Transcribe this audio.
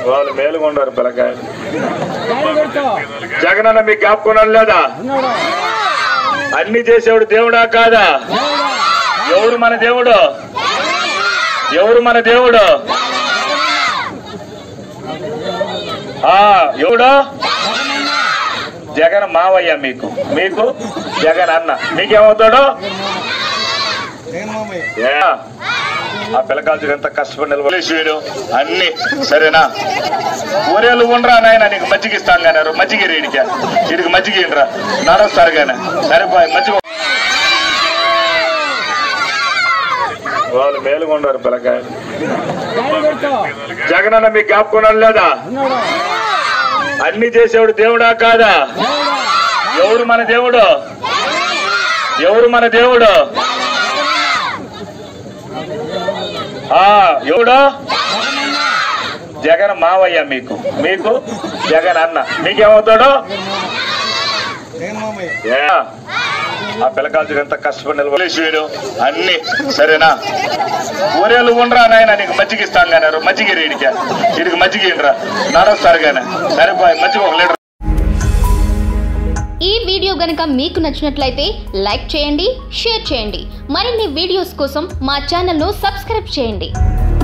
వాళ్ళు మేలుకొండారు పిల్లకాయలు జగనన్న మీకు జ్ఞాపకం లేదా అన్ని చేసేవాడు దేవుడా కాదా ఎవరు మన దేవుడు ఎవరు మన దేవుడు ఆ ఎవడు జగన్ మావయ్య మీకు మీకు జగన్ అన్న మీకేమవుతాడు ఏ? ఆ పిల్లకాయలు ఎంత కష్టపడి నిలబడేసి వీడు అన్ని సరేనా ఊరేళ్ళు ఉండరా నాయన నీకు మజ్జిగ ఇస్తాను కానీ మజ్జిగ వీడికి వీడికి మజ్జిగ ఇండ్రా నడుస్తారు కానీ సరిపోయి మజ్జిగ వాళ్ళు మేలుకొండారు పిల్లకాయలు జగనన్న మీకు జ్ఞాపకం లేదా అన్ని చేసేవాడు దేవుడా కాదా ఎవరు మన దేవుడు ఎవరు మన దేవుడు ఆ ఎవడు జగన్ మావయ్య మీకు మీకు జగన్ అన్న మీకేమవుతాడు ఏ? ఆ పిల్లకాయలు ఎంత కష్టపడి నిలబడేసి వీడు అన్ని సరేనా ఊరేళ్ళు ఉండరా నాయన నీకు మజ్జిగ ఇస్తాను కానీ మజ్జిగ వీడికి వీడికి మజ్జిగ ఇండ్రా నడుస్తారు కానీ సరిపోయి మజ్జిగ ఒక లీటర్ ఈ వీడియో గనుక మీకు నచ్చినట్లయితే లైక్ చేయండి షేర్ చేయండి మరిన్ని వీడియోస్ కోసం మా ఛానల్ను సబ్స్క్రైబ్ చేయండి